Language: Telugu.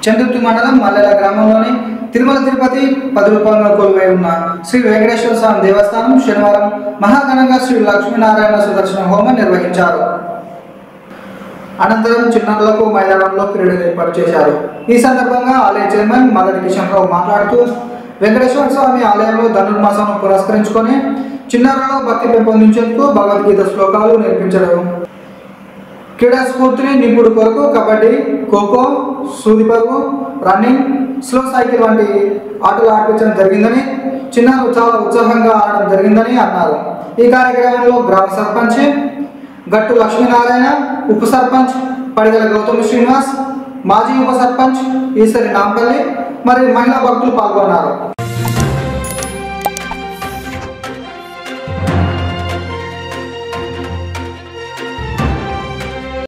చంద్రుతి మండలం మల్లెల గ్రామంలోని తిరుమల తిరుపతి పది రూపాయల కొలువై ఉన్న శ్రీ వెంకటేశ్వర స్వామి దేవస్థానం శనివారం మహాఘనంగా శ్రీ లక్ష్మీనారాయణ సుదర్శన హోమం నిర్వహించారు అనంతరం చిన్నారులకు మైదానంలో క్రీడలు ఏర్పాటు చేశారు ఈ సందర్భంగా ఆలయ చైర్మన్ మల్లడి కిషన్ రావు మాట్లాడుతూ వెంకటేశ్వర స్వామి ఆలయంలో ధనుర్మాసం పురస్కరించుకొని చిన్నారులలో భక్తి పెంపొందించేందుకు భగవద్గీత శ్లోకాలు నేర్పించడం క్రీడా స్ఫూర్తిని నింపుడు కొరకు కబడ్డీ ఖోఖో సూదిపరుగు రన్నింగ్ స్లో సైకిల్ వంటి ఆటలు ఆడిపించడం జరిగిందని చిన్నారులు చాలా ఉత్సాహంగా ఆడడం జరిగిందని అన్నారు ఈ కార్యక్రమంలో గ్రామ సర్పంచ్ గట్టు లక్ష్మీనారాయణ ఉప సర్పంచ్ పడిగల గౌతమి శ్రీనివాస్ మాజీ ఉప సర్పంచ్ ఈశ్వరి నాంపల్లి మరియు మహిళా భక్తులు పాల్గొన్నారు